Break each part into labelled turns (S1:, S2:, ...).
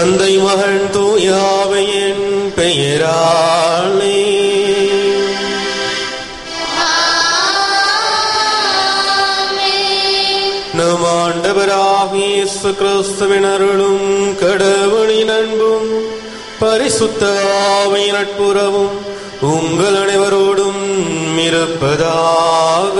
S1: தந்தை மகன் தூயாவையின் பெயராலே நம் ஆண்டவராகிய இயேசு கிறிஸ்துவின் அருளும் கடவுளின் அன்பும் பரிசுத்த ஆவியின் நட்புறவும் உங்கள் அனைவரோடும் இருப்பதாக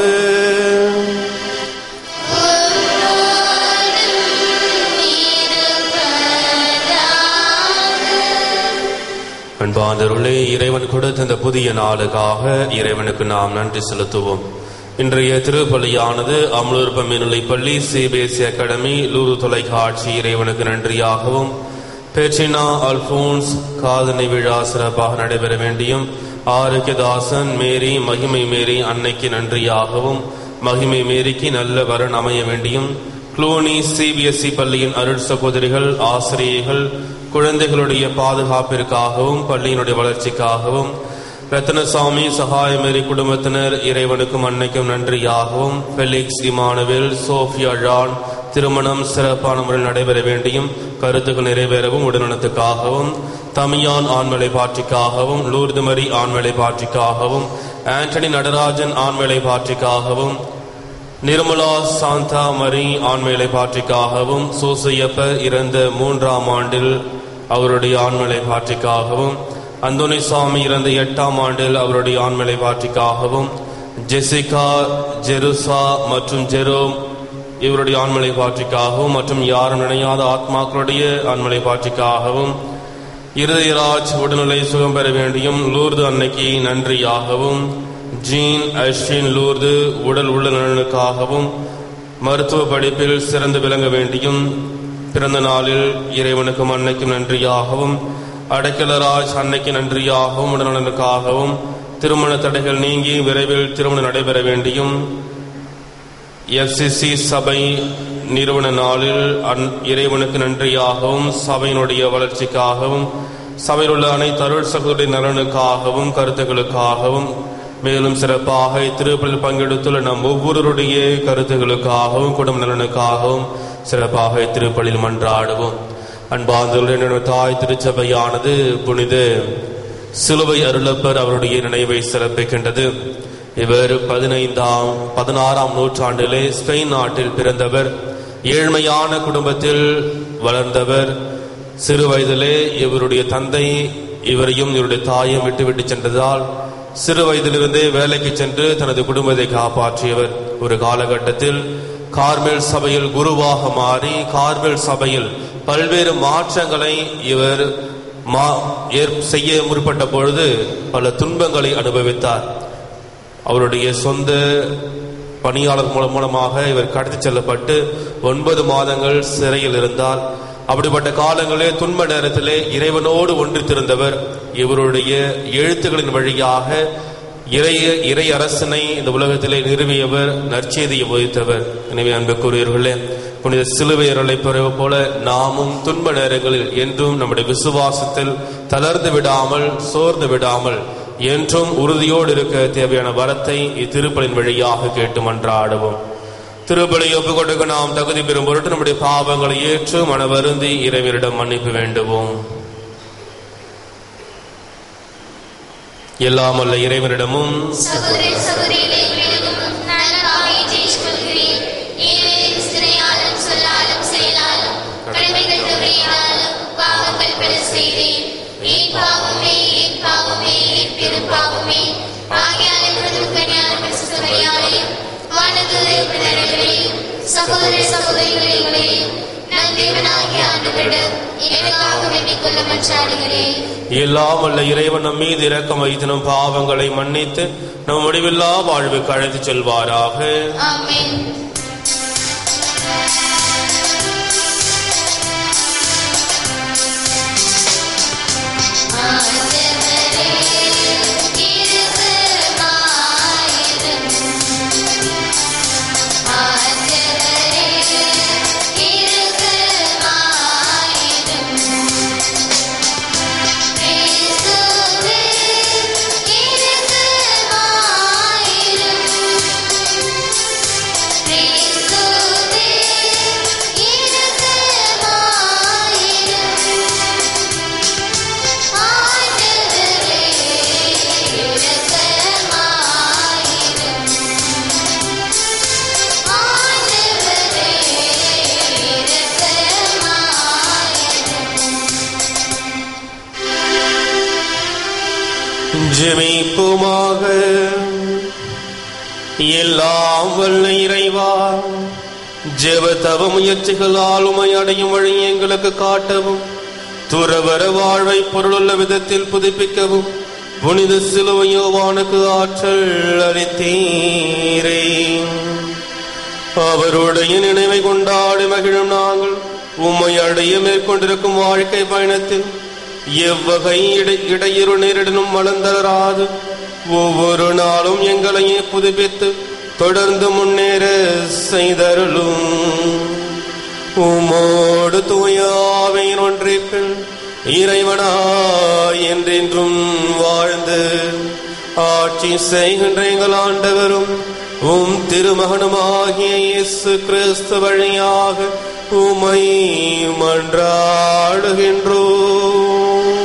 S1: அன்பாந்தருளே இறைவன் கொடுத்த இந்த புதிய நாளுக்காக இறைவனுக்கு நாம் நன்றி செலுத்துவோம் இன்றைய திருப்பலியானது அமலூர் பம்மினுலை பள்ளி சிபிஎஸ்இ அகாடமி லூரு தொலைக்காட்சி இறைவனுக்கு நன்றியாகவும் பெற்றினா அல்போன்ஸ் காதணி விழா சிறப்பாக நடைபெற வேண்டியும் ஆரோக்கியதாசன் மேரி மகிமை மேரி அன்னைக்கு நன்றியாகவும் மகிமை மேரிக்கு நல்ல வரன் அமைய வேண்டியும் குளோனி சிபிஎஸ்இ பள்ளியின் அருள் சகோதரிகள் ஆசிரியர்கள் குழந்தைகளுடைய பாதுகாப்பிற்காகவும் பள்ளியினுடைய வளர்ச்சிக்காகவும் ரத்னசாமி சகாயமேரி குடும்பத்தினர் இறைவனுக்கும் அன்னைக்கும் நன்றியாகவும் ஃபெலிக்ஸ் இமானுவேல் சோஃபியா ஜான் திருமணம் சிறப்பான முறையில் நடைபெற வேண்டியும் கருத்துக்கள் நிறைவேறவும் உடல்நலத்துக்காகவும் தமியான் ஆண்மலை பாற்றிக்காகவும் லூர்துமரி ஆண்மலை பாற்றிக்காகவும் ஆண்டனி நடராஜன் ஆண்மலை பாற்றிக்காகவும் நிர்மலா சாந்தா மரி ஆண்மையிலை பாற்றிக்காகவும் சூசையப்பர் இறந்த மூன்றாம் ஆண்டில் அவருடைய ஆண்மலை பாற்றிக்காகவும் அந்தோனி சுவாமி இறந்த எட்டாம் ஆண்டில் அவருடைய ஆண்மலை பாற்றிக்காகவும் ஜெசிகா ஜெருசா மற்றும் ஜெரோம் இவருடைய ஆண்மலை பாற்றிக்காகவும் மற்றும் யாரும் நினையாத ஆத்மாக்களுடைய ஆண்மலை பாற்றிக்காகவும் இருதயராஜ் உடல்நிலை சுகம் பெற வேண்டியும் லூர்து அன்னைக்கு நன்றியாகவும் ஜீன் அஸ்வின் லூர்து உடல் உள்ள நலனுக்காகவும் மருத்துவ படிப்பில் சிறந்து விளங்க வேண்டியும் பிறந்த நாளில் இறைவனுக்கும் அன்னைக்கும் நன்றியாகவும் அடைக்கலராஜ் அன்னைக்கு நன்றியாகவும் உடல்நலனுக்காகவும் திருமண தடைகள் நீங்கி விரைவில் திருமணம் நடைபெற வேண்டியும் எஃப்சிசி சபை நிறுவன நாளில் அன்- இறைவனுக்கு நன்றியாகவும் சபையினுடைய வளர்ச்சிக்காகவும் சபையில் உள்ள அனைத்து அருள் சகோதரி நலனுக்காகவும் கருத்துக்களுக்காகவும் மேலும் சிறப்பாக இத்திருப்பலில் பங்கெடுத்துள்ள நம் ஒவ்வொருவருடைய கருத்துக்களுக்காகவும் குடும்ப நலனுக்காகவும் சிறப்பாக இத்திருப்பலில் மன்றாடுவோம் அன்பார்ந்தவர்களே தாய் திருச்சபையானது புனித சிலுவை அருளப்பர் அவருடைய நினைவை சிறப்பிக்கின்றது இவர் பதினைந்தாம் பதினாறாம் நூற்றாண்டிலே ஸ்பெயின் நாட்டில் பிறந்தவர் ஏழ்மையான குடும்பத்தில் வளர்ந்தவர் சிறு வயதிலே இவருடைய தந்தை இவரையும் இவருடைய தாயையும் விட்டுவிட்டு சென்றதால் சிறு வயதிலிருந்தே வேலைக்கு சென்று தனது குடும்பத்தை காப்பாற்றியவர் ஒரு காலகட்டத்தில் கார்மேல் சபையில் குருவாக மாறி கார்மேல் சபையில் பல்வேறு மாற்றங்களை இவர் மா- ஏற்- செய்ய முற்பட்ட பொழுது பல துன்பங்களை அனுபவித்தார் அவருடைய சொந்த பணியாளர் மூலம் மூலமாக இவர் கடத்தி செல்லப்பட்டு ஒன்பது மாதங்கள் சிறையில் இருந்தார் அப்படிப்பட்ட காலங்களே துன்ப நேரத்திலே இறைவனோடு ஒன்றித்திருந்தவர் இவருடைய எழுத்துக்களின் வழியாக இறை இறை அரசனை இந்த உலகத்திலே நிறுவியவர் நற்செய்தியை போதித்தவர் எனவே அன்புக்குரியவர்களே புனித சிலுவையர்களை பெறுவ போல நாமும் துன்ப நேரங்களில் என்றும் நம்முடைய விசுவாசத்தில் தளர்ந்து விடாமல் சோர்ந்து விடாமல் என்றும் உறுதியோடு இருக்க தேவையான வரத்தை இத்திருப்பலின் வழியாக கேட்டு மன்றாடுவோம் திருப்பலி ஒப்புக் கொடுக்க நாம் தகுதி பெறும் பொருட்டு நம்முடைய பாவங்களை ஏற்று மனவருந்தி இறைவனிடம் மன்னிப்பு வேண்டுவோம் எல்லாம் அல்ல இறைவனிடமும்
S2: சகோதர சகோதரிகளே உங்களிடமும் நல்ல பாவையை ஜெயிச்சு கொள்கிறேன் ஏனெனில் சிறையாலும் சொல்லாலும் செயலாலும் கடமைகள் தவறினாலும் பாவங்கள் பல செய்தேன் ஏன் பாவமே ஏன் பாவமே ஏன் பெரும் பாவமே ஆகியால் எனது கல்யாண பரிசுத்தமையாலையும் வானதூதர் பின்னர்களையும் சகோதர சகோதரிகளையும் நான் தேவனாகிய ஆண்டுகளிடம் எனக்காக வேண்டிக் கொள்ள மன்றாடுகிறேன்
S1: எல்லாம் அல்ல இறைவன் நம் மீது இரக்கம் வைத்து நம் பாவங்களை மன்னித்து நம் முடிவில்லா வாழ்வுக்கு அழைத்துச் செல்வாராக
S2: ஆமென் Thank
S1: ஜெபிப்புமாக எல்லாம் வல்ல இறைவா ஜெப தவ முயற்சிகளால் உமை அடையும் வழி எங்களுக்கு காட்டவும் துறவர வாழ்வை பொருளுள்ள விதத்தில் புதுப்பிக்கவும் புனித சிலுவையோவானுக்கு ஆற்றல் அளித்தீரே அவருடைய நினைவை கொண்டாடி மகிழும் நாங்கள் உம்மை அடைய மேற்கொண்டிருக்கும் வாழ்க்கை பயணத்தில் எவ்வகை இடை இடையிறு நேரிடனும் வளர்ந்தராது ஒவ்வொரு நாளும் எங்களையே புதுப்பித்து தொடர்ந்து முன்னேற செய்தருளும் உமோடு தூயாவையின் ஒன்றிற்குள் இறைவனாய் என்றென்றும் வாழ்ந்து ஆட்சி செய்கின்ற எங்கள் ஆண்டவரும் உம் திருமகனுமாகிய இயேசு கிறிஸ்து வழியாக உமை மன்றாடுகின்றோம்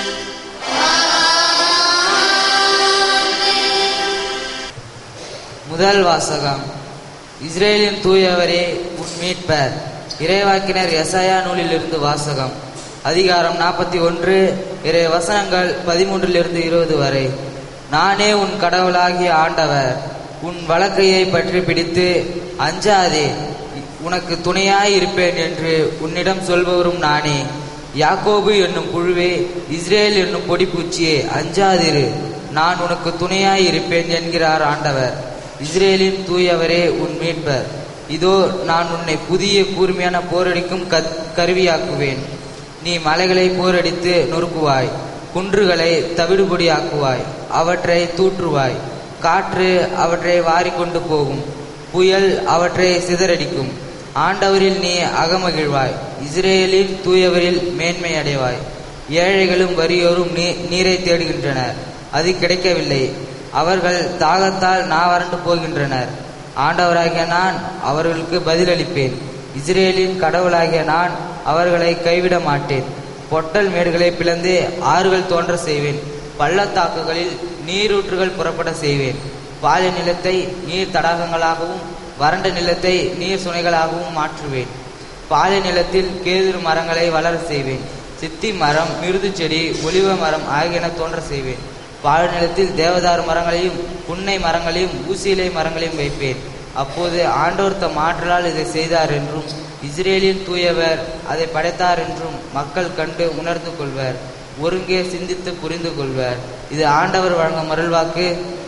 S3: முதல் வாசகம் இஸ்ரேலின் தூயவரே உன் மீட்பர் இறைவாக்கினர் எசாயா நூலிலிருந்து வாசகம் அதிகாரம் நாற்பத்தி ஒன்று இறை வசனங்கள் பதிமூன்றிலிருந்து இருபது வரை நானே உன் கடவுளாகிய ஆண்டவர் உன் வழக்கையை பற்றி பிடித்து அஞ்சாதே உனக்கு துணையாய் இருப்பேன் என்று உன்னிடம் சொல்பவரும் நானே யாக்கோபு என்னும் புழுவே இஸ்ரேல் என்னும் பொடிப்பூச்சியே அஞ்சாதிரு நான் உனக்கு துணையாய் இருப்பேன் என்கிறார் ஆண்டவர் இஸ்ரேலின் தூயவரே உன் மீட்பர் இதோ நான் உன்னை புதிய கூர்மையான போரடிக்கும் கத் கருவியாக்குவேன் நீ மலைகளை போரடித்து நொறுக்குவாய் குன்றுகளை தவிடுபொடியாக்குவாய் அவற்றை தூற்றுவாய் காற்று அவற்றை வாரிக்கொண்டு போகும் புயல் அவற்றை சிதறடிக்கும் ஆண்டவரில் நீ அகமகிழ்வாய் இஸ்ரேலின் தூயவரில் மேன்மை அடைவாய் ஏழைகளும் வறியோரும் நீ நீரை தேடுகின்றனர் அது கிடைக்கவில்லை அவர்கள் தாகத்தால் நாவறண்டு போகின்றனர் ஆண்டவராகிய நான் அவர்களுக்கு பதிலளிப்பேன் இஸ்ரேலின் கடவுளாகிய நான் அவர்களை கைவிட மாட்டேன் பொட்டல் மேடுகளை பிளந்து ஆறுகள் தோன்ற செய்வேன் பள்ளத்தாக்குகளில் நீரூற்றுகள் புறப்பட செய்வேன் பாலை நிலத்தை நீர் தடாகங்களாகவும் வறண்ட நிலத்தை நீர் சுனைகளாகவும் மாற்றுவேன் பாலை நிலத்தில் கேதுரு மரங்களை வளர செய்வேன் சித்தி மரம் மிருது செடி ஒலிவ மரம் ஆகியன தோன்ற செய்வேன் பாலை நிலத்தில் தேவதாரு மரங்களையும் புன்னை மரங்களையும் ஊசியிலை மரங்களையும் வைப்பேன் அப்போது ஆண்டோர் தம் ஆற்றலால் இதை செய்தார் என்றும் இஸ்ரேலின் தூயவர் அதை படைத்தார் என்றும் மக்கள் கண்டு உணர்ந்து கொள்வர் ஒருங்கே சிந்தித்து புரிந்து கொள்வர் இது ஆண்டவர் வழங்கும் மருள்வாக்கு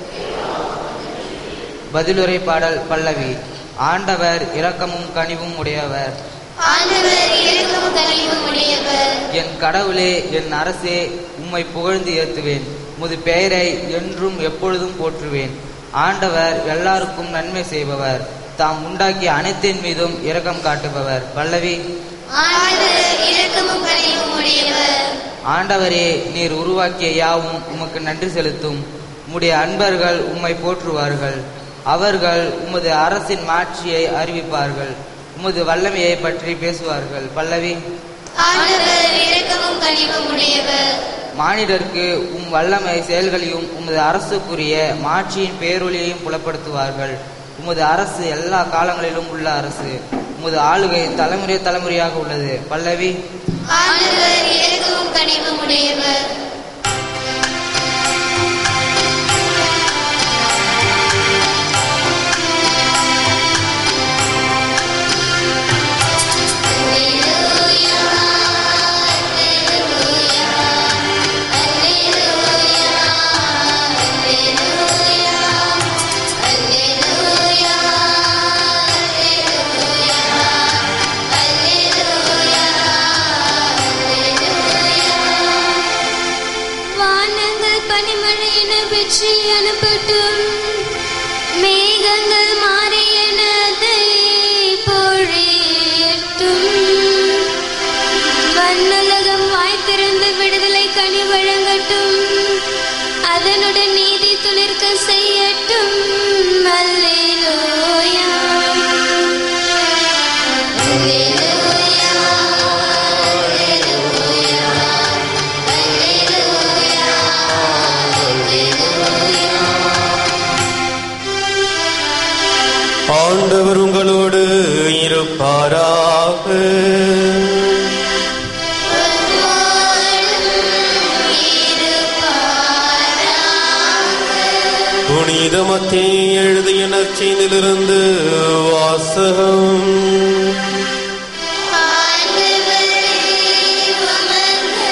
S3: பதிலுரை பாடல் பல்லவி ஆண்டவர் இரக்கமும் கனிவும் உடையவர்
S2: ஆண்டவர் இரக்கமும் கனிவும் உடையவர்
S3: என் கடவுளே என் அரசே உம்மை புகழ்ந்து ஏத்துவேன் முது பெயரை என்றும் எப்பொழுதும் போற்றுவேன் ஆண்டவர் எல்லாருக்கும் நன்மை செய்பவர் தாம் உண்டாக்கிய அனைத்தின் மீதும் இரக்கம் காட்டுபவர் பல்லவி
S2: ஆண்டவர் இரக்கமும் கனிவும் உடையவர்
S3: ஆண்டவரே நீர் உருவாக்கிய யாவும் உமக்கு நன்றி செலுத்தும் உம்முடைய அன்பர்கள் உம்மை போற்றுவார்கள் அவர்கள் உமது அரசின் மாட்சியை அறிவிப்பார்கள் உமது வல்லமையை பற்றி பேசுவார்கள் பல்லவி
S2: ஆண்டவர் இரக்கமும் கனிவும் உடையவர்
S3: மானிடருக்கு உம் வல்லமை செயல்களையும் உமது அரசுக்குரிய மாட்சியின் பேரொளியையும் புலப்படுத்துவார்கள் உமது அரசு எல்லா காலங்களிலும் உள்ள அரசு உமது ஆளுகை தலைமுறை தலைமுறையாக உள்ளது பல்லவி
S2: ஆண்டவர் இரக்கமும் கனிவும் உடையவர்
S4: வானங்கள் பனிமழை என பெற்றி அனுப்பட்டும் மேகங்கள் மாறி என அதை பொழியட்டும் வன்னுலகம் வாய் திறந்து விடுதலை கனி வழங்கட்டும் அதனுடன் நீதி துளிர்க்க செய்யட்டும் அல்லேலூயா
S1: ஆண்டவர் உங்களோடு இருப்பாராக புனித மத்திய எழுதிய நற்செய்தியிலிருந்து வாசகம்
S2: ஆண்டவரே உமக்கு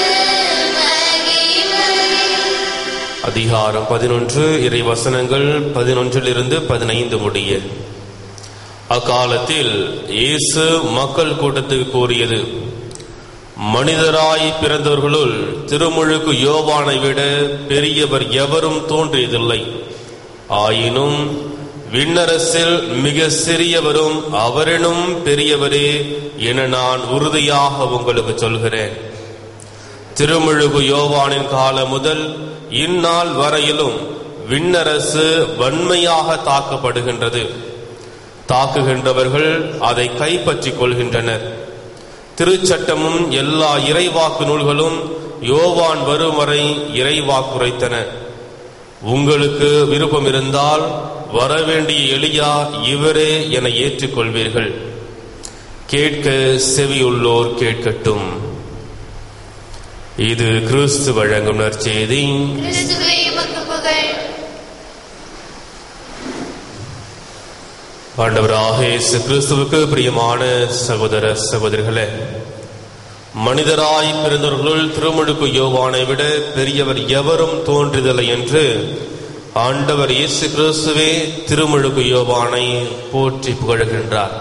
S2: மகிமை
S1: அதிகாரம் பதினொன்று இறை வசனங்கள் பதினொன்றிலிருந்து பதினைந்து முடிய அக்காலத்தில் இயேசு மக்கள் கூட்டத்துக்கு கூறியது மனிதராய் பிறந்தவர்களுள் திருமுழுக்கு யோவானை விட பெரியவர் எவரும் தோன்றியதில்லை ஆயினும் விண்ணரசில் மிக சிறியவரும் அவரெனும் பெரியவரே என நான் உறுதியாக உங்களுக்கு சொல்கிறேன் திருமுழுகு யோவானின் காலம் முதல் இந்நாள் வரையிலும் விண்ணரசு வன்மையாக தாக்கப்படுகின்றது தாக்குகின்றவர்கள் அதை கைப்பற்றிக் கொள்கின்றனர் திருச்சட்டமும் எல்லா இறைவாக்கு நூல்களும் யோவான் வரும் வரை இறைவாக்குரைத்தன உங்களுக்கு விருப்பம் இருந்தால் வரவேண்டிய எளியா இவரே என ஏற்றுக்கொள்வீர்கள் கேட்க செவியுள்ளோர் கேட்கட்டும் இது கிறிஸ்து வழங்கும் நற்செய்தி
S2: கிறிஸ்துவே உமக்கு புகழ்
S1: ஆண்டவராக இயேசு கிறிஸ்துவுக்கு பிரியமான சகோதர சகோதரிகளே மனிதராய் பிறந்தவர்களுள் திருமுழுக்கு யோவானை விட பெரியவர் எவரும் தோன்றியதில்லை என்று ஆண்டவர் இயேசு கிறிஸ்துவே திருமுழுக்கு யோவானை போற்றி புகழ்கின்றார்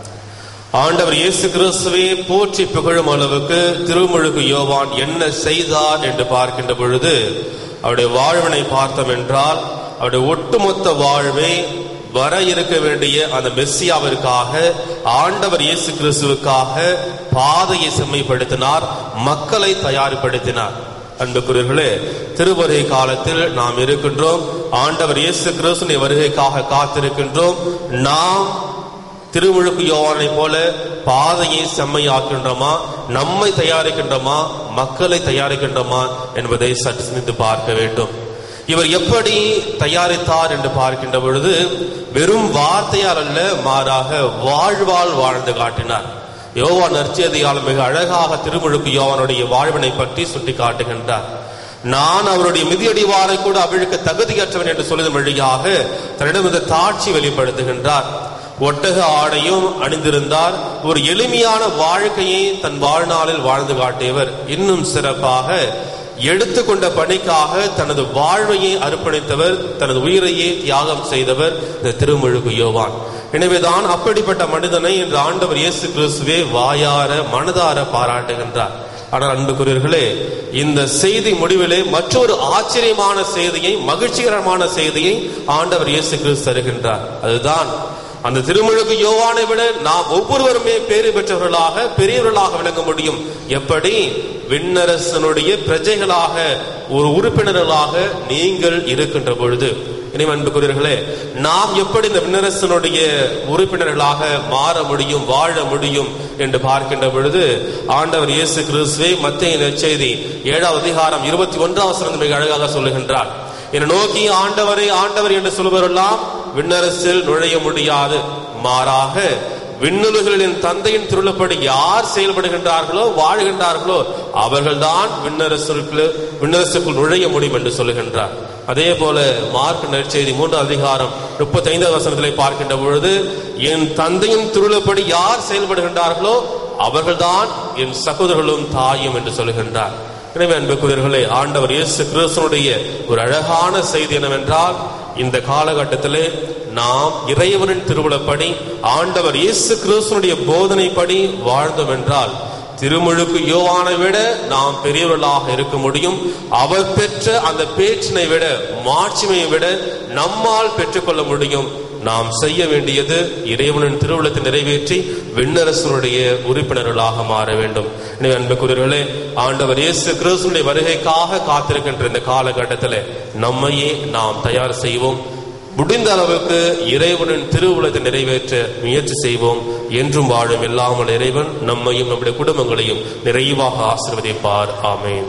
S1: ஆண்டவர் இயேசு கிறிஸ்துவே போற்றி புகழும் அளவுக்கு திருமுழுக்கு யோவான் என்ன செய்தார் என்று பார்க்கின்ற பொழுது அவருடைய வாழ்வினை பார்த்தோம் என்றால் அவருடைய ஒட்டுமொத்த வாழ்வை வர இருக்க வேண்டிய அந்த மெஸ்ஸியாவிற்காக ஆண்டவர் இயேசு கிறிஸ்துவுக்காக பாதையை செம்மைப்படுத்தினார் மக்களை தயார்படுத்தினார் அன்புக்குரியர்களே திருவருகை காலத்தில் நாம் இருக்கின்றோம் ஆண்டவர் இயேசு கிறிஸ்துவின் வருகைக்காக காத்திருக்கின்றோம் நாம் திருமுழுக்கு யோவானை போல பாதையை செம்மையாக்கின்றோமா நம்மை தயாரிக்கின்றோமா மக்களை தயாரிக்கின்றோமா என்பதை சற்று சிந்தித்து பார்க்க வேண்டும் இவர் எப்படி தயாரித்தார் என்று பார்க்கின்ற பொழுது வெறும் வார்த்தையால் அல்ல மாறாக வாழ்வால் வாழ்ந்து காட்டினார் யோவான் நற்செய்தியால் மிக அழகாக திருமுழுக்கு யோவானுடைய வாழ்வினை பற்றி சுட்டி காட்டுகின்றார் நான் அவருடைய மிதியடிவாரை கூட அவிழ்க்க தகுதியற்றவன் என்று சொல்வதன் வழியாக தன்னிடம் இந்த தாட்சி வெளிப்படுத்துகின்றார் ஒட்டக ஆடையும் அணிந்திருந்தார் ஒரு எளிமையான வாழ்க்கையை தன் வாழ்நாளில் வாழ்ந்து காட்டியவர் இன்னும் சிறப்பாக எடுத்துக்கொண்ட பணிக்காக தனது வாழ்வையை அர்ப்பணித்தவர் தனது உயிரையே தியாகம் செய்தவர் இந்த திருமுழுக்கு யோவான் எனவேதான் அப்படிப்பட்ட மனிதனை இன்று ஆண்டவர் இயேசு கிறிஸ்துவே வாயார மனதார பாராட்டுகின்றார் ஆனால் அன்புக்குரியவர்களே இந்த செய்தி முடிவிலே மற்றொரு ஆச்சரியமான செய்தியை மகிழ்ச்சிகரமான செய்தியை ஆண்டவர் இயேசு கிறிஸ்து தருகின்றார் அதுதான் அந்த திருமுழுக்கு யோவானை விட நாம் ஒவ்வொருவருமே பேறு பெற்றவர்களாக பெரியவர்களாக விளங்க முடியும் எப்படி விண்ணரசனுடைய பிரஜைகளாக ஒரு உறுப்பினர்களாக நீங்கள் இருக்கின்ற பொழுது இனி அன்புக்குரியவர்களே நாம் எப்படி இந்த விண்ணரசனுடைய உறுப்பினர்களாக மாற முடியும் வாழ முடியும் என்று பார்க்கின்ற பொழுது ஆண்டவர் இயேசு கிறிஸ்துவை மத்திய நற்செய்தி ஏழாவது அதிகாரம் இருபத்தி ஒன்றாம் வசனம் மிக அழகாக சொல்லுகின்றார் என்னை நோக்கி ஆண்டவரை ஆண்டவர் என்று சொல்பவரெல்லாம் விண்ணரசில் நுழைய முடியாது மாறாக விண்ணுலகளின் தந்தையின் திருளப்படி யார் செயல்படுகின்றார்களோ வாழ்கின்றார்களோ அவர்கள்தான் விண்ணரசுக்குள் விண்ணரசுக்குள் நுழைய முடியும் என்று சொல்லுகின்றார் அதே போல மார்க் நற்செய்தி மூன்றாம் அதிகாரம் முப்பத்தி ஐந்தாவது வசனத்திலே பார்க்கின்ற பொழுது என் தந்தையின் திருளப்படி யார் செயல்படுகின்றார்களோ அவர்கள்தான் என் சகோதரர்களும் தாயும் என்று சொல்லுகின்றார் எனவே அன்புக்குரியவர்களே ஆண்டவர் இயேசு கிறிஸ்தனுடைய ஒரு அழகான செய்தி என்னவென்றால் இந்த காலகட்டத்திலே நாம் இறைவனின் திருவிழப்படி ஆண்டவர் இயேசு கிறிஸ்தனுடைய போதனைப்படி வாழ்ந்தோம் என்றால் திருமுழுக்கு யோவானை விட நாம் பெரியவர்களாக இருக்க முடியும் அவர் பெற்ற அந்த பேச்சினை விட மாட்சிமையை விட நம்மால் பெற்றுக்கொள்ள முடியும் நாம் செய்ய வேண்டியது இறைவனின் திருவுளத்தை நிறைவேற்றி விண்ணரசனுடைய உறுப்பினர்களாக மாற வேண்டும் எனவே அன்புக்குரியவர்களே ஆண்டவர் இயேசு கிறிஸ்துடைய வருகைக்காக காத்திருக்கின்ற இந்த காலகட்டத்தில் நம்மையே நாம் தயார் செய்வோம் முடிந்த அளவுக்கு இறைவனின் திருவுளத்தை நிறைவேற்ற முயற்சி செய்வோம் என்றும் வாழும் இல்லாமல் இறைவன் நம்மையும் நம்முடைய குடும்பங்களையும் நிறைவாக ஆசீர்வதிப்பார் ஆமென்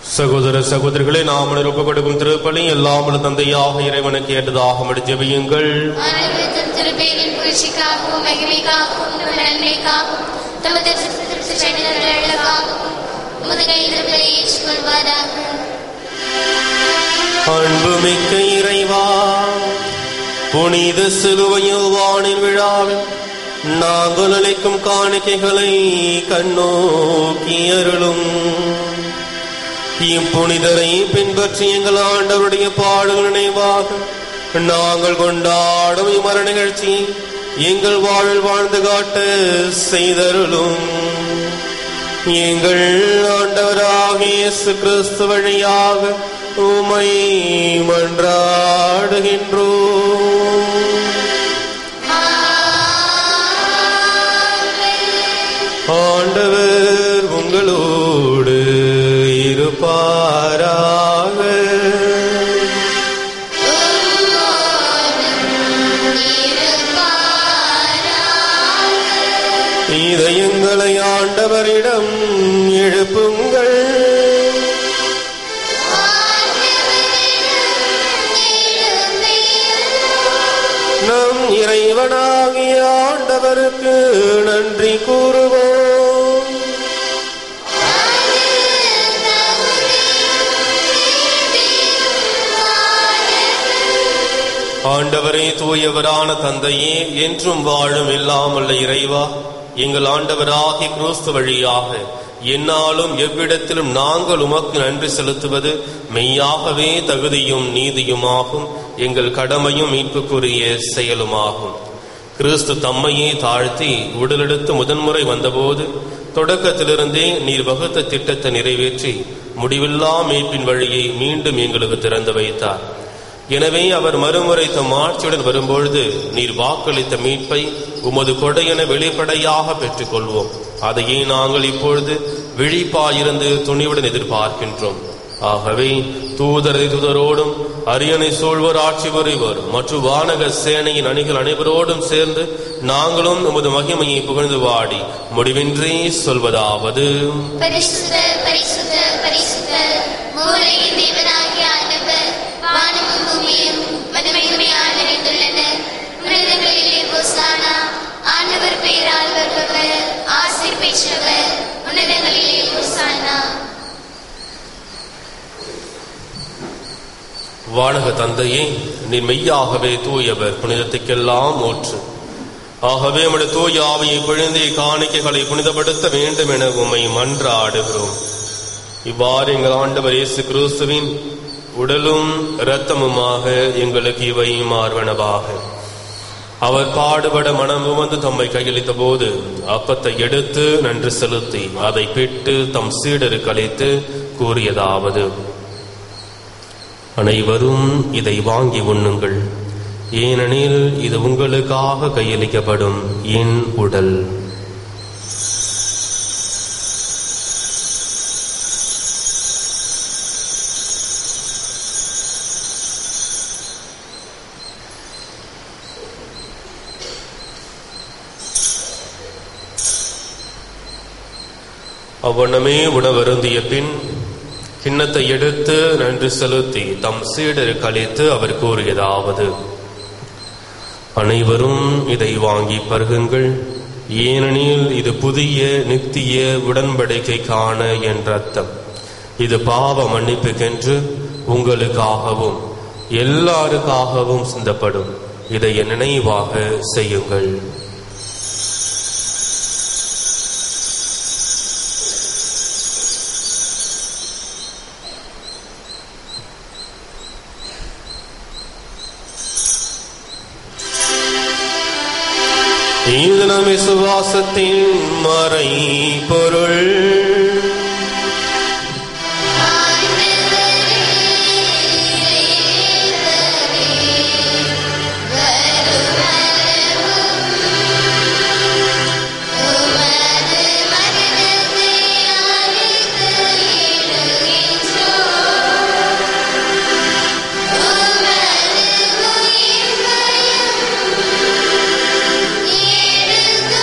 S1: சகோதர சகோதரிகளே நாம் ஒப்பு கொடுக்கும் திருப்பலி எல்லாம் தந்தையாக இறைவனுக்கு ஏற்றதாக ஜெபியுங்கள்
S2: ஆண்டவர் தம் திருப்பேரின் புகழ்ச்சிக்காகவும் மகிமைக்காகவும் நம் நன்மைக்காகவும் தமது திருத்த செயல்களுக்காகவும் உமது கைதிருப்பதை ஏற்றுக்கொள்வாராக
S1: அன்புமிக்க இறைவா புனித சிலுவையில் வானில் விழாவில் நாங்கள் அளிக்கும் காணிக்கைகளை கண்ணோக்கி அருளும் இப்புனிதரை பின்பற்றி எங்கள் ஆண்டவருடைய பாடுகள் நினைவாக நாங்கள் கொண்டாடும் இம்மர நிகழ்ச்சியை எங்கள் வாழ்வில் வாழ்ந்து காட்ட செய்தருளும் எங்கள் ஆண்டவராகிய இயேசு கிறிஸ்து வழியாக உமை மன்றாடுகின்றோம் ஆண்டவர் உங்களோடு இருப்பாராக இதயங்களை ஆண்டவரிடம் எழுப்புங்கள் நம் இறைவனாகிய ஆண்டவருக்கு நன்றி கூறுவோம் ஆண்டவரே தூயவரான தந்தையே என்றும் வாழும் இல்லாமல்ல இறைவா எங்கள் ஆண்டவராகிய கிறிஸ்து வழியாக என்னாலும் எவ்விடத்திலும் நாங்கள் உமக்கு நன்றி செலுத்துவது மெய்யாகவே தகுதியும் நீதியுமாகும் எங்கள் கடமையும் மீட்புக்குரிய செயலுமாகும் கிறிஸ்து தம்மையே தாழ்த்தி உடலெடுத்து முதன்முறை வந்தபோது தொடக்கத்திலிருந்தே நீர் வகுத்த திட்டத்தை நிறைவேற்றி முடிவில்லா மீட்பின் வழியை மீண்டும் எங்களுக்கு திறந்து வைத்தார் எனவே அவர் மறுமுறை தம் ஆட்சியுடன் வரும்பொழுது நீர் வாக்களித்த மீட்பை உமது கொடையென வெளிப்படையாக பெற்றுக்கொள்வோம் அதையே நாங்கள் இப்பொழுது விழிப்பாயிருந்து துணிவுடன் எதிர்பார்க்கின்றோம் ஆகவே தூதரை தூதரோடும் அரியணை சூழ்வர் ஆட்சி புரிவர் மற்றும் வானக சேனையின் அணிகள் அனைவரோடும் சேர்ந்து நாங்களும் உமது மகிமையை புகழ்ந்து வாடி முடிவின்றி சொல்வதாவது
S2: பரிசுத்த பரிசுத்த பரிசுத்த மூலையின் தேவனாகிய ஆண்டவர் வானமும் பூமியும் மதுமையுமையால் நிறைந்துள்ளன உன்னதங்களிலே ஓசானா ஆண்டவர் பெயரால் வருபவர் ஆசை பெற்றவர் உன்னதங்களிலே ஓசானா
S1: வானக தந்தையே நீ மெய்யாகவே தூயவர் புனிதத்துக்கெல்லாம் ஊற்று ஆகவே உம்முடைய தூய ஆவியை பிழிந்து காணிக்கைகளை புனிதப்படுத்த வேண்டும் என உம்மை மன்றாடுகிறோம் இவ்வாறு எங்கள் ஆண்டவர் இயேசு கிறிஸ்துவின் உடலும் இரத்தமுமாக எங்களுக்கு இவை மார்வனவாக அவர் பாடுபட மனம் வந்து தம்மை கையளித்த போது அப்பத்தை எடுத்து நன்றி செலுத்தி அதை பிட்டு தம் சீடருக்கு அளித்து கூறியதாவது அனைவரும் இதை வாங்கி உண்ணுங்கள் ஏனெனில் இது உங்களுக்காக கையளிக்கப்படும் என் உடல் அவ்வண்ணமே உணவருந்திய பின் கிண்ணத்தை எடுத்து நன்றி செலுத்தி தம் சீடருக்கு அளித்து அவர் கூறியதாவது அனைவரும் இதை வாங்கி பருகுங்கள் ஏனெனில் இது புதிய நித்திய உடன்படிக்கைக்கான என் ரத்தம் இது பாவ மன்னிப்புக்கென்று உங்களுக்காகவும் எல்லாருக்காகவும் சிந்தப்படும் இதை என் நினைவாக செய்யுங்கள் இது நம் விசுவாசத்தின் மறை பொருள்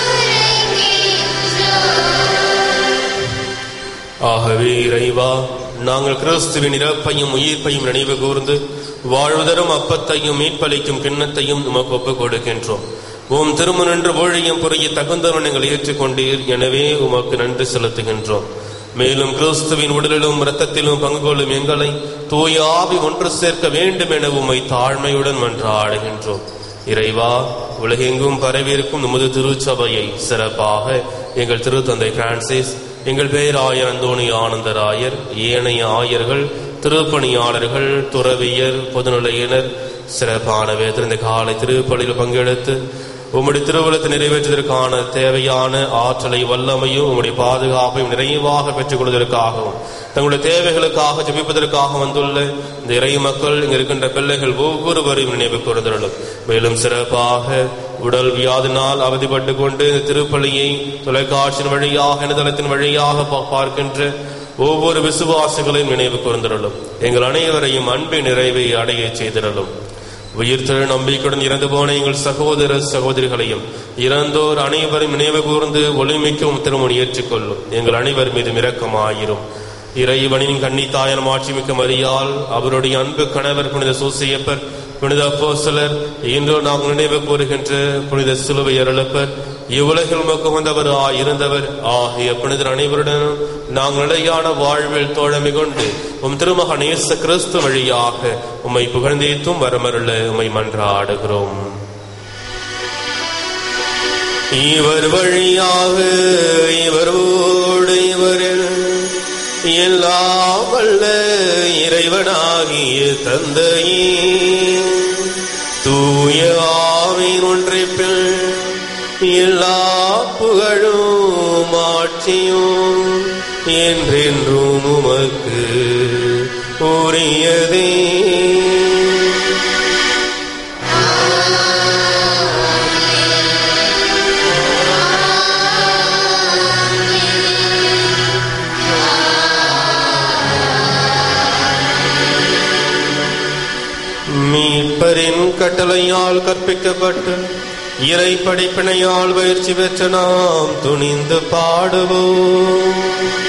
S1: ஆகவே இறைவா நாங்கள் கிறிஸ்துவின் இறப்பையும் உயிர்ப்பையும் நினைவு கூர்ந்து வாழ்வதரும் அப்பத்தையும் மீட்பளிக்கும் கிண்ணத்தையும் உமக்கு ஒப்புக் கொடுக்கின்றோம் உம் திருமணன்று ஊழியம் புரிய தகுந்தவன் நீங்கள் ஏற்றுக்கொண்டீர் எனவே உமக்கு நன்றி செலுத்துகின்றோம் மேலும் கிறிஸ்துவின் உடலிலும் இரத்தத்திலும் பங்கு கொள்ளும் எங்களை தூய ஆவி ஒன்று சேர்க்க வேண்டும் என உம்மை தாழ்மையுடன் மன்றாடுகின்றோம் இறைவா உலகெங்கும் பரவியிருக்கும் நமது திருச்சபையை சிறப்பாக எங்கள் திருத்தந்தை பிரான்சிஸ் எங்கள் பேராயர் அந்தோணி ஆனந்தராயர் ஏனைய ஆயர்கள் திருப்பணியாளர்கள் துறவியர் பொதுநிலையினர் சிறப்பான வேதர் இந்த காலை திருப்பலியில் பங்கெடுத்து உம்முடைய திருவுலத்தை நிறைவேற்றுவதற்கான தேவையான ஆற்றலை வல்லமையும் உம்முடைய பாதுகாப்பையும் நிறைவாக பெற்றுக் கொள்வதற்காகவும் தங்களுடைய தேவைகளுக்காக ஜெபிப்பதற்காக வந்துள்ள இந்த இறை மக்கள் இங்க இருக்கின்ற பிள்ளைகள் ஒவ்வொருவரையும் நினைவு கூர்ந்தருளும் மேலும் சிறப்பாக உடல் வியாதினால் அவதிப்பட்டு கொண்டு இந்த திருப்பலியை தொலைக்காட்சியின் வழியாக இணையதளத்தின் வழியாக பா- பார்க்கின்ற ஒவ்வொரு விசுவாசிகளையும் நினைவு கூர்ந்தருளும் எங்கள் அனைவரையும் அன்பின் நிறைவை அடைய செய்திருளும் உயிர்த்தெழு நம்பிக்கையுடன் இறந்து போன எங்கள் சகோதர சகோதரிகளையும் இறந்தோர் அனைவரும் நினைவு கூர்ந்து ஒளிமிக்கும் திருமணி ஏற்றுக்கொள்ளும் எங்கள் அனைவர் மீது இரக்கமாயிரும் இறைவனின் கன்னித்தாயன் மாட்சிமிக்க மரியால் அவருடைய அன்பு கணவர் புனித சூசியப்பர் புனித அப்போஸ்தலர் இன்று நாம் நினைவு கூறுகின்ற புனித சிலுவை அருளப்பர் இவ்வுலகில் முகமந்தவர் இருந்தவர் ஆகிய புனிதர் அனைவருடனும் நாங்கள் நிலையான வாழ்வில் தோழமை கொண்டு உம் திருமகன் இயேசு கிறிஸ்து வழியாக உம்மை புகழ்ந்தேத்தும் வரமருள உம்மை மன்றாடுகிறோம் இவர் வழியாக இவரோடு இவரில் எல்லாம் வல்ல இறைவனாகிய தந்தையே தூய ஆவின் ஒன்றிப்பில் எல்லா புகழும் ஆட்சியும் என்றென்றும் உமக்கு உரியதே மீட்பரின் கட்டளையால் கற்பிக்கப்பட்டு இறை படிப்பினையால் பயிற்சி பெற்ற நாம் துணிந்து பாடுவோம்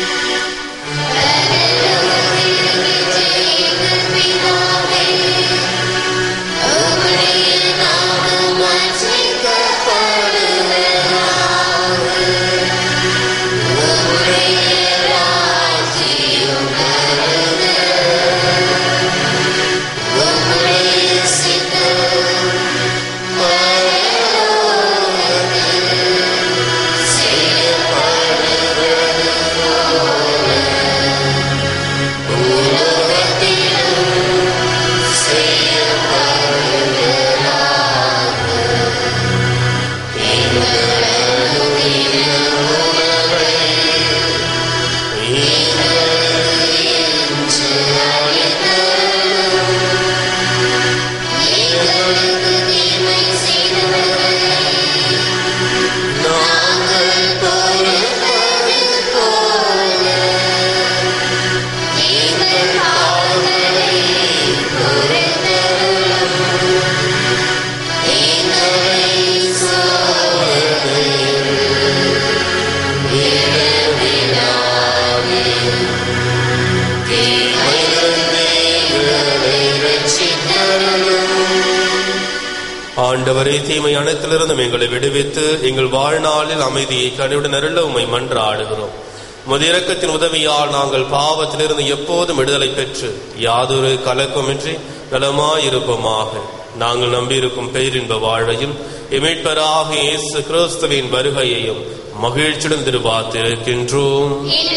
S1: ஆண்டவரே தீமை அனைத்திலிருந்தும் எங்களை விடுவித்து எங்கள் வாழ்நாளில் அமைதியை கனிவுடன் அருள உம்மை மன்றாடுகிறோம் உமது இரக்கத்தின் உதவியால் நாங்கள் பாவத்திலிருந்து எப்போதும் விடுதலை பெற்று யாதொரு கலக்கமின்றி நலமாயிருப்போமாக நாங்கள் நம்பியிருக்கும் பேரின்ப வாழ்வையும் இமைப்பராக இயேசு கிறிஸ்துவின் வருகையையும் மகிழ்ச்சியுடன் திருவாத்திருக்கின்றோம்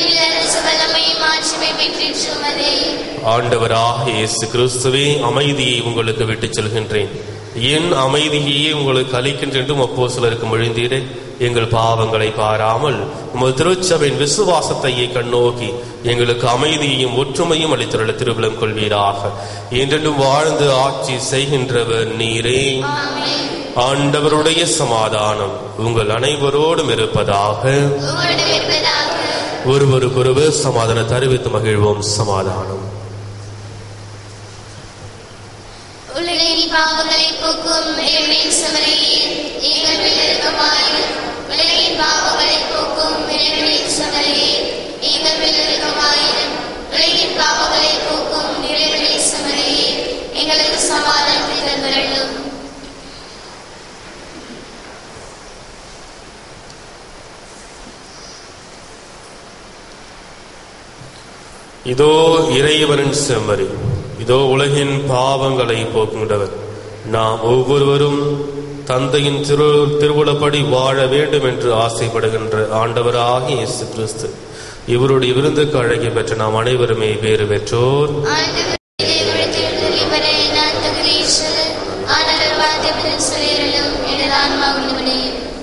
S1: ஆண்டவராக இயேசு கிறிஸ்துவே அமைதியை உங்களுக்கு விட்டுச் செல்கின்றேன் என் அமைதியையே உங்களுக்கு அளிக்கின்றேன் என்றும் அப்போ சிலருக்கு மொழிந்தீரே எங்கள் பாவங்களை பாராமல் உமது திருச்சபையின் விசுவாசத்தையே கண்ணோக்கி எங்களுக்கு அமைதியையும் ஒற்றுமையும் அளித்துள்ள திருவிழம் கொள்வீராக என்றென்றும் வாழ்ந்து ஆட்சி செய்கின்றவர் நீரே ஆண்டவருடைய சமாதானம் உங்கள் அனைவரோடும் இருப்பதாக ஒருவருக்கொருவர் சமாதானம் தெரிவித்து மகிழ்வோம் சமாதானம்
S2: உலகின் பாவங்களை போக்கும் இறைவனின் சமரையில் எங்கள் மேல் இரக்கமாயிரும் உலகின் பாவங்களை போக்கும் இறைவனின் சமரையில் எங்கள் மேல் இரக்கமாயிரும் உலகின்
S1: இதோ இறைவனின் செம்மறி இதோ உலகின் பாவங்களை போக்குகின்றவர் நாம் ஒவ்வொருவரும் தந்தையின் திரு திருவுளப்படி வாழ வேண்டும் என்று ஆசைப்படுகின்ற ஆண்டவராகிய இயேசு கிறிஸ்து இவருடைய விருந்துக்கு அழகி பெற்ற நாம் அனைவருமே வேறு பெற்றோர்
S2: ஆண்டவரே, விழித்தெழுந்தருளி வர நான் தகுதியற்றது. ஆண்டவர் வார்த்தை பதில் சொல்லியருளும். எனது ஆன்மா உள்ளவனே.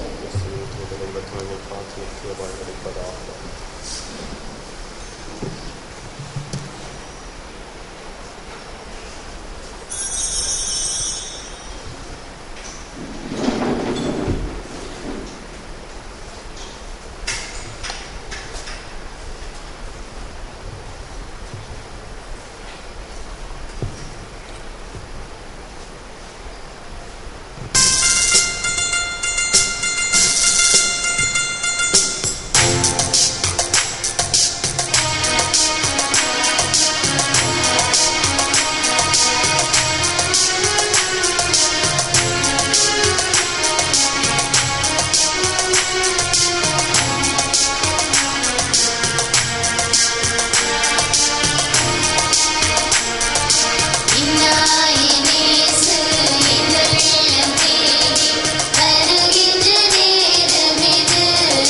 S2: இன்னாயினேசு எங்கள் உள்ளம் தேடி வருகின்ற நேரமிது.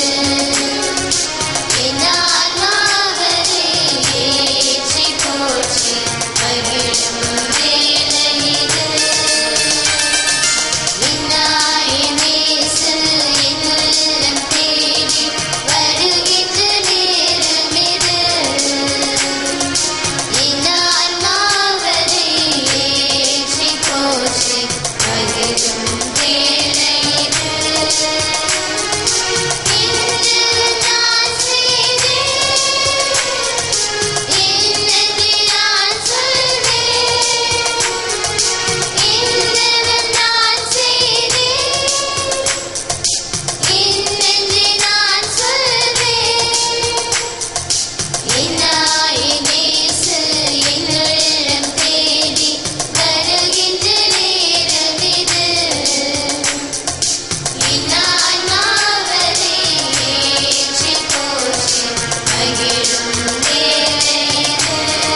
S2: என் ஆன்மாவரை ஏற்றி போற்றி மகிழும் வேளையிது. இன்னாயினேசு எங்கள் உள்ளம் தேடி வருகின்ற நேரமிது. இன்னான்மாவரை ஏற்றி போற்றி மகிழும் வேளையிது. இன்று நான் செய்தேன், இன்னைக்கு நான் சொல்வேன். இன்று நான் செய்தேன், இன்னைக்கு நான் சொல்வேன். இன்னாயினேசு என்னுள்ளம் தேடி வருகின்ற நேரமிது. இன்னான்மாவரை ஏற்றி போற்றி மகிழும் வேளையிது.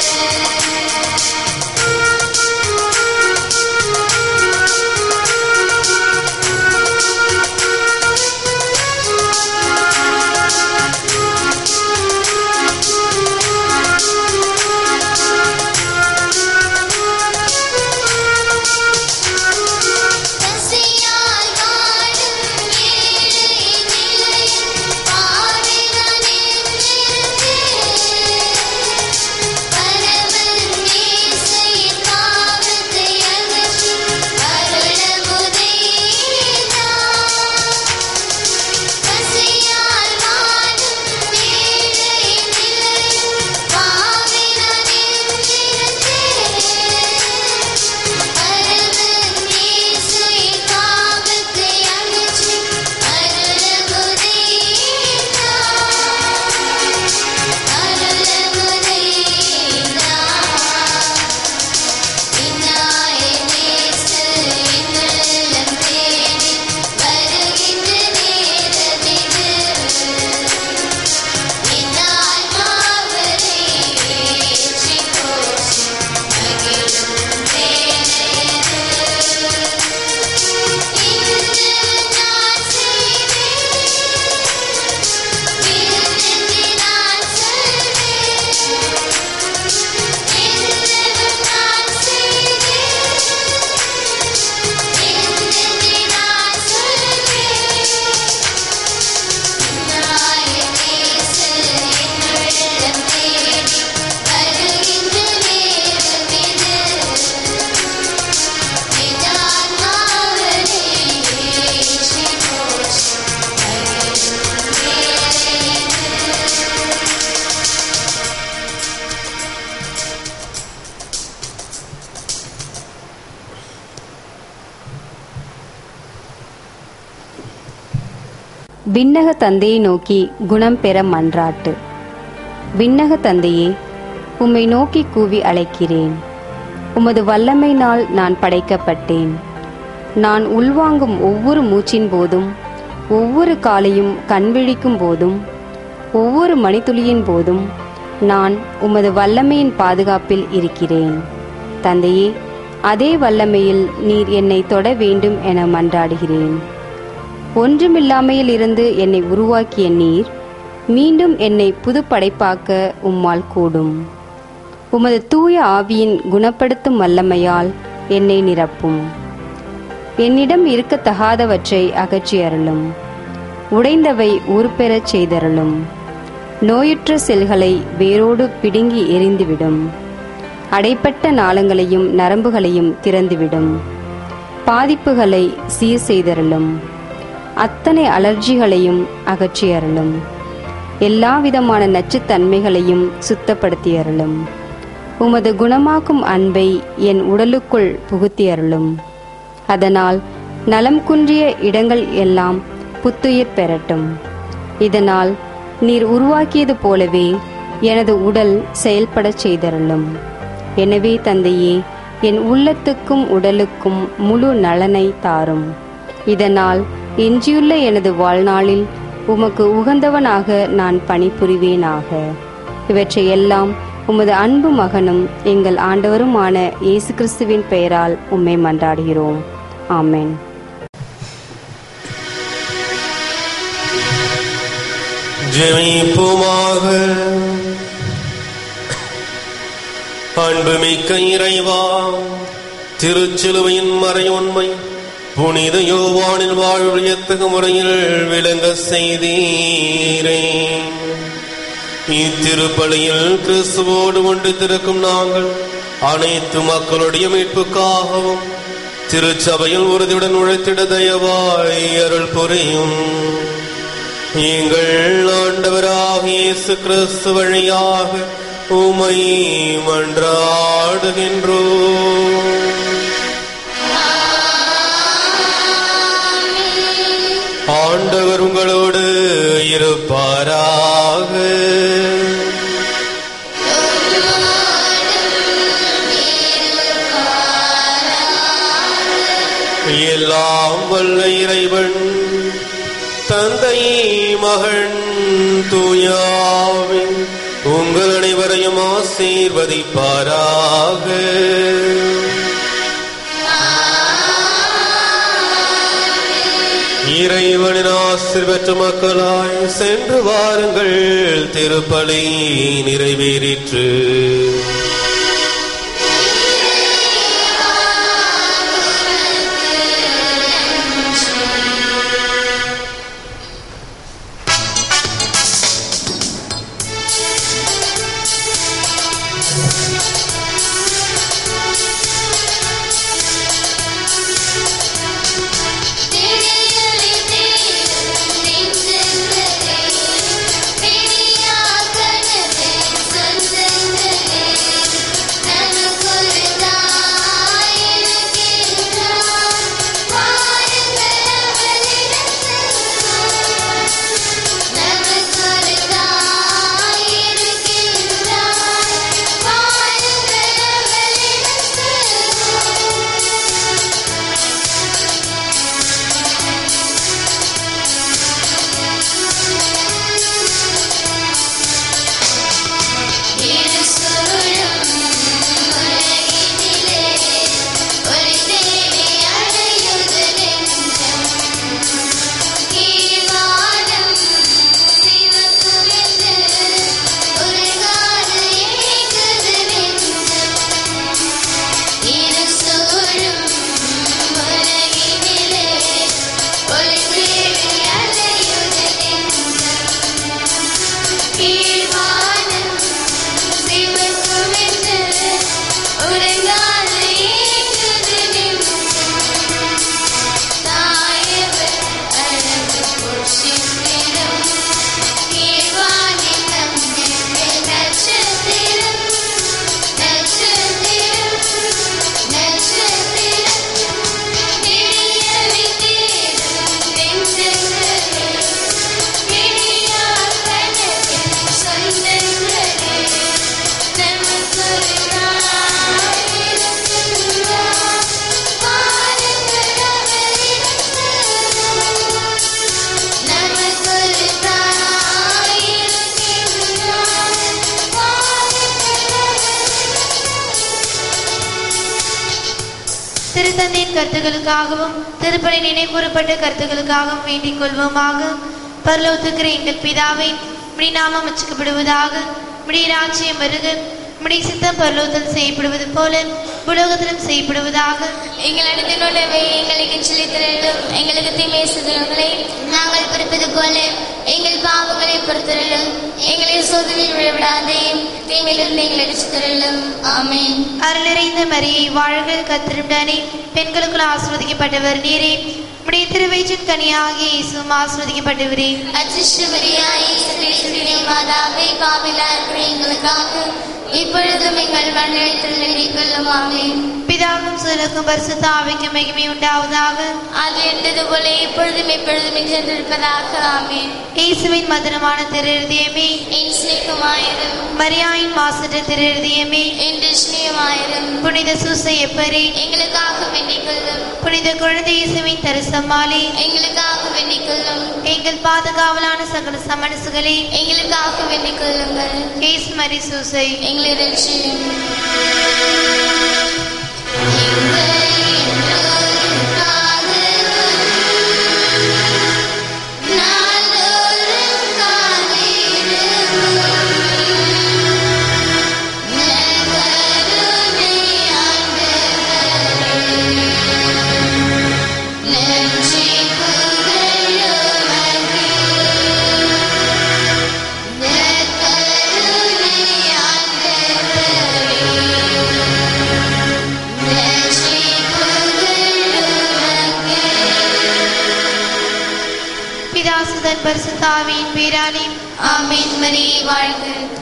S2: பசியால் வாடும் ஏழை நிலையில் பாவினான் என்றிருந்தேன். பரமன் இயேசுவின் பாவத்தை அகற்றி அருளமுதை ஈந்தார். பசியால் வாடும் ஏழை நிலையில் பாவினான் என்றிருந்தேன். பரமன் இயேசுவின் பாவத்தை அகற்றி அருளமுதை ஈந்தார். அருளமுதை ஈந்தார். இன்னாயினேசு என்னுள்ளம் தேடி வருகின்ற நேரமிது. இன்னான்மாவரை ஏற்றி போற்றி மகிழும் வேளையிது. இன்று நான் செய்தேன், இன்னைக்கு நான் சொல்வேன். இன்று நான் செய்தேன், இன்னைக்கு நான் சொல்வேன். இன்னாயினேசு என்னுள்ளம் தேடி வருகின்ற நேரமிது. இன்னான்மாவரை ஏற்றி போற்றி மகிழும் வேளையிது.
S5: விண்ணக தந்தையை நோக்கி குணம் பெற மன்றாட்டு விண்ணக தந்தையே உம்மை நோக்கி கூவி அழைக்கிறேன் உமது வல்லமையினால் நான் படைக்கப்பட்டேன் நான் உள்வாங்கும் ஒவ்வொரு மூச்சின் போதும் ஒவ்வொரு காலையும் கண்விழிக்கும் போதும் ஒவ்வொரு மணித்துளியின் போதும் நான் உமது வல்லமையின் பாதுகாப்பில் இருக்கிறேன் தந்தையே அதே வல்லமையில் நீர் என்னை தொட வேண்டும் என மன்றாடுகிறேன் ஒன்றுமில்லாமையில் இருந்து என்னை உருவாக்கிய நீர் மீண்டும் என்னை புதுப்படைப்பாக்க உம்மால் கூடும் உமது தூய ஆவியின் குணப்படுத்தும் வல்லமையால் என்னை நிரப்பும் என்னிடம் இருக்கத்தகாதவற்றை அகற்றி அருளும் உடைந்தவை உருப்பெறச் செய்தருளும் நோயுற்ற செல்களை வேரோடு பிடுங்கி எரிந்துவிடும் அடைப்பட்ட நாளங்களையும் நரம்புகளையும் திறந்துவிடும் பாதிப்புகளை சீர் செய்தருளும் அத்தனை அலர்ஜிகளையும் அகற்றி அருளும் எல்லா விதமான நச்சுத்தன்மைகளையும் சுத்தப்படுத்தி அருளும் உமது குணமாக்கும் அன்பை என் உடலுக்குள் புகுத்தி அருளும் அதனால் நலம் குன்றிய இடங்கள் எல்லாம் புத்துயிர் பெறட்டும் இதனால் நீர் உருவாக்கியது போலவே எனது உடல் செயல்படச் செய்தருளும் எனவே தந்தையே என் உள்ளத்துக்கும் உடலுக்கும் முழு நலனை தாரும் இதனால் எஞ்சியுள்ள எனது வாழ்நாளில் உமக்கு உகந்தவனாக நான் பணிபுரிவேனாக இவற்றை எல்லாம் உமது அன்பு மகனும் எங்கள் ஆண்டவருமான இயேசு கிறிஸ்துவின் பெயரால் உம்மை மன்றாடுகிறோம் ஆமென்
S1: ஜெயிப்புமாக அன்புமிக்க இறைவா திருச்சிலுவையின் மறையுண்மை புனித யோவானின் வாழ்வியத்தகு முறையில் விளங்க செய்தீரே இத்திருப்பலியில் கிறிஸ்துவோடு ஒன்று திறக்கும் நாங்கள் அனைத்து மக்களுடைய மீட்புக்காகவும் திருச்சபையில் உறுதியுடன் உழைத்திட தயவாய் அருள் புரியும் எங்கள் ஆண்டவராக இயேசு கிறிஸ்து வழியாக உமை மன்றாடுகின்றோ ஆண்டவர் உங்களோடு இருப்பாராக எல்லாம் வல்ல இறைவன் தந்தை மகன் தூயாவின் உங்கள் அனைவரையும் ஆசீர்வதிப்பாராக இறைவனின் ஆசிர் பெற்ற மக்களாய் சென்று வாருங்கள் திருப்பலி நிறைவேறிற்று
S2: தேடியலை தேடும் நெஞ்சங்களே, பெரியாக்கனவே சொந்தங்களே,
S6: திருத்தந்தையின் கருத்துக்களுக்காகவும் திருப்பலி நினைவுகூரப்பட்ட கருத்துக்களுக்காகவும் வேண்டிக் கொள்வோமாக பரலோகத்துக்கிற எங்கள் பிதாவை முடி நாமம் வச்சுக்கப்படுவதாக முடி ராஜ்யம் வருக முடி சித்தம் பரலோகத்தில் செய்யப்படுவது போல புலோகத்திலும் செய்யப்படுவதாக
S2: எங்கள் அனைத்தின் உணவை எங்களுக்கு செலுத்திலும் எங்களுக்கு தீமை செய்தவர்களை நாங்கள் பிறப்பது போல எங்கள் பாவங்களை பொறுத்தரலும் எங்களை சோதனையில் விழவிடாதையும் தீமையிலிருந்து எங்களை ரசித்தரலும் ஆமென்
S6: அருள் நிறைந்த மரியை வாழ்க கத்திருந்தானே பெண்களுக்குள் ஆசிர்வதிக்கப்பட்டவர் நீரே உடைய திருவயிற்றின் கனியாகிய இயேசுவும் ஆசிர்வதிக்கப்பட்டவரே
S2: அச்சிஷ்டமரியாய் ஸ்ரீசுடைய மாதாவை பாவிலா இருக்கிற எங்களுக்காக இப்பொழுதும் எங்கள் மண்ணெழுத்தில் வேண்டிக் கொள்ளும் ஆமென்
S6: பிதாவும் சுரக்கும் பரிசுத்த ஆவிக்கு மகிமை உண்டாவதாக
S2: அது இருந்தது போல இப்பொழுதும் எப்பொழுதும் சென்றிருப்பதாக ஆமென்
S6: இயேசுவின் மதுரமான திருஹிருதயமே
S2: என் சிநேகமாயிரும்
S6: மரியாயின் மாசற்ற திருஹிருதயமே
S2: என் கிருஷ்ணியமாயிரும்
S6: புனித சூசையப்பரே
S2: எங்களுக்காக வேண்டிக் கொள்ளும்
S6: புனித குழந்தை இயேசுவின் தரிசம்மாளே
S2: எங்களுக்காக வேண்டிக் கொள்ளும்
S6: எங்கள் பாதுகாவலான சகல சமனசுகளே
S2: எங்களுக்காக வேண்டிக் கொள்ளுங்கள்
S6: இயேசு மரி சூசை
S2: எங்களை ரட்சியும்
S6: பிதாசுதன் பரிசுத்தாவியின் பேராலே
S2: ஆமீன் மரியே வாழ்க